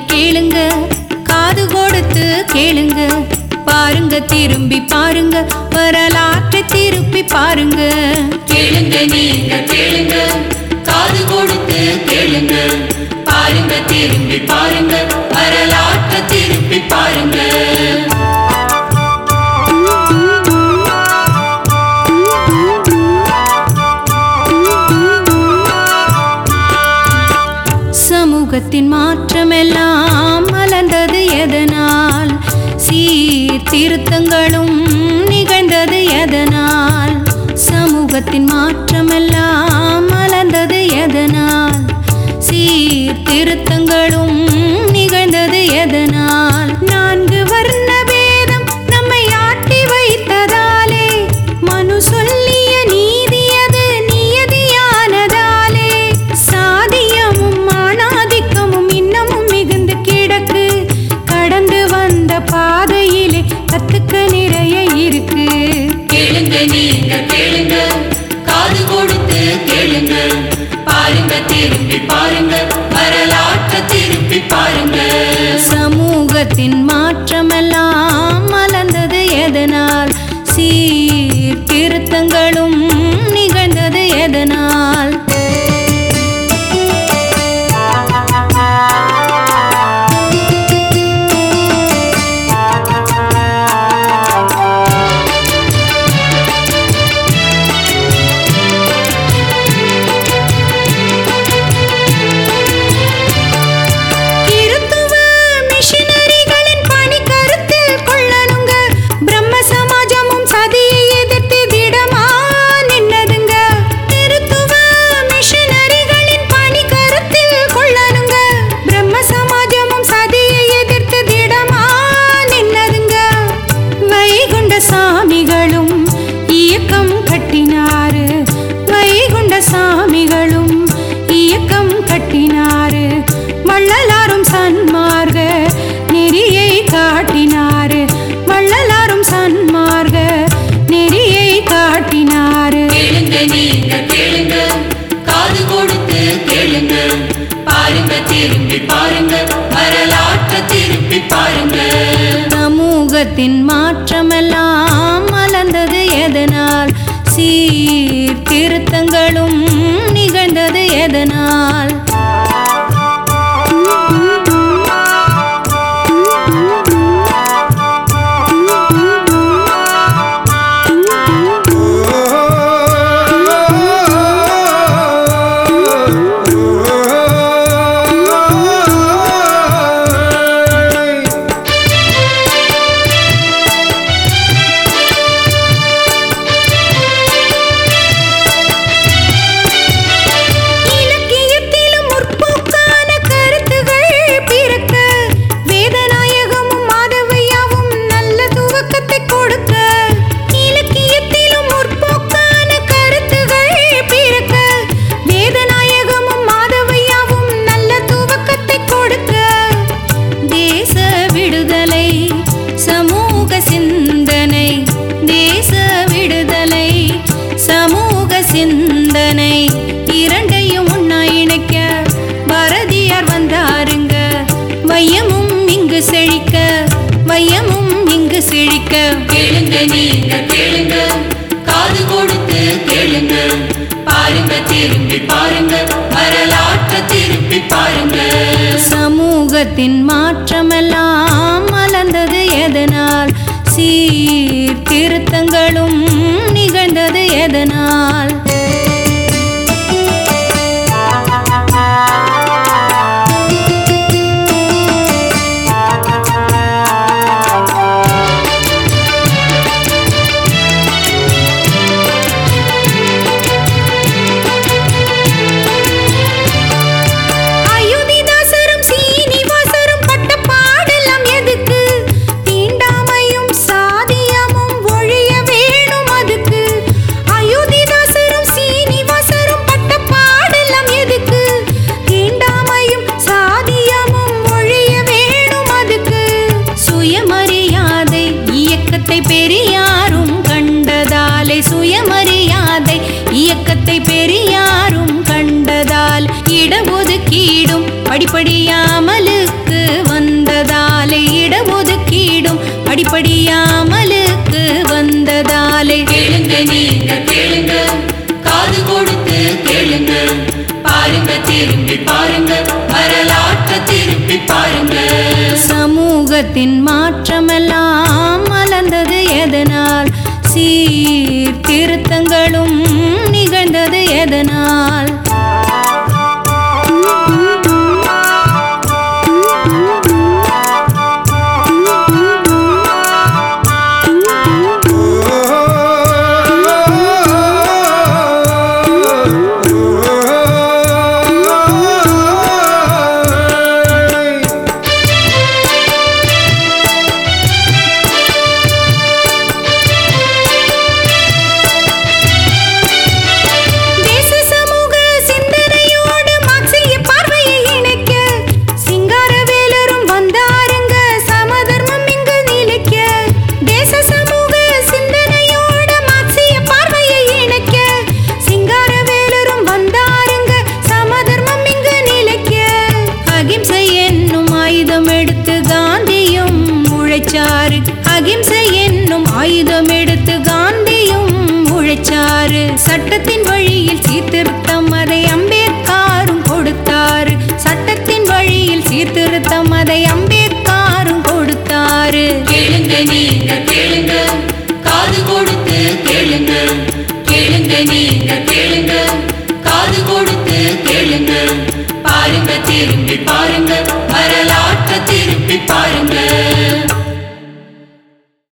கேளுங்க காது கொடுத்து கேளுங்க பாருங்க திரும்பி பாருங்க வரலாற்றை திருப்பி பாருங்க கேளுங்க நீங்க கேளுங்க காது கொடுத்து கேளுங்க பாருங்க திரும்பி பாருங்க வரலாற்றை திருப்பி பாருங்க சமூகத்தின் மாற்றமெல்லாம் மலர்ந்தது எதனால் சீர்திருத்தங்களும் நிகழ்ந்தது எதனால் சமூகத்தின் மாற்றமெல்லாம் மலர்ந்தது எதனால் சீர்திருத்தங்களும் நிகழ்ந்தது எதனால் நான்கு வர்ண பேதம் நம்மை ஆட்டி வைத்ததாலே மனு சொல்லிய நீதி அது நியதியானதாலே சாதியமும் ஆணாதிக்கமும் இன்னமும் மிகுந்து கிடக்கு கடந்து வந்த பாதையிலே கத்துக்க நிறைய இருக்கு கேளுங்க நீங்க கேளுங்க காது கொடுத்து கேளுங்க பாருங்க திரும்பி பாருங்க வரலாற்றை திருப்பி பாருங்க சமூகத்தின் மாற்றமெல்லாம் மலர்ந்தது எதனால் சீர்திருத்தங்களும் நிகழ்ந்தது எதனால் கிறித்துவ மிஷனரிகளின் பணி கருத்தில் கொள்ளணுங்க பிரம்ம சமாஜமும் சதியை எதிர்த்து திடமா நின்னதுங்க கிறித்துவ மிஷனரிகளின் பணி கருத்தில் கொள்ளணுங்க பிரம்ம சமாஜமும் சதியை எதிர்த்து திடமா நின்னதுங்க வைகுண்ட சாமிகளும் இயக்கம் கட்டினாரு வைகுண்ட சாமிகளும் இயக்கம் கட்டினாரு வள்ளலாரும் சன்மார்க நெறியை காட்டினாரு வள்ளலாரும் சன்மார்க நெறியை காட்டினாரு கேளுங்க நீங்க கேளுங்க காது கொடுத்து கேளுங்க பாருங்க திரும்பி பாருங்க வரலாற்றை திருப்பி பாருங்க சமூகத்தின் மாற்றமெல்லாம் மலர்ந்தது எதனால் சீர்திருத்தங்களும் நிகழ்ந்தது எதனால் இலக்கியத்திலும் முற்போக்கான கருத்துகள் பிறக்க வேதநாயகமும் மாதவையாவும் நல்ல துவக்கத்தை கொடுக்க இலக்கியத்திலும் முற்போக்கான கருத்துகள் பிறக்க வேதநாயகமும் மாதவையாவும் நல்ல துவக்கத்தை கொடுக்க தேச விடுதலை சமூக சிந்தனை தேச விடுதலை சமூக சிந்தனை இரண்டையும் ஒன்னா இணைக்க பாரதியார் வந்தாருங்க வையமும் இங்கு செழிக்க வையமும் இங்கு செழிக்க கேளுங்க நீங்க கேளுங்க காது கொடுத்து கேளுங்க பாருங்க திரும்பி பாருங்க வரலாற்றை திருப்பி பாருங்க சமூகத்தின் மாற்றமெல்லாம் மலர்ந்தது எதனால் சீர்திருத்தங்களும் நிகழ்ந்தது எதனால் அயோத்திதாசரும் சீனிவாசரும் பட்ட பாடெல்லாம் எதுக்கு தீண்டாமையும் சாதியமும் ஒழிய வேணும் படிப்படியாமலுக்கு வந்ததாலே இடஒதுக்கீடும் படிப்படியாமலுக்கு வந்ததாலே கேளுங்க நீங்க கேளுங்க காது கொடுத்து கேளுங்க பாருங்க திரும்பி பாருங்க வரலாற்றை திருப்பி பாருங்க சமூகத்தின் மா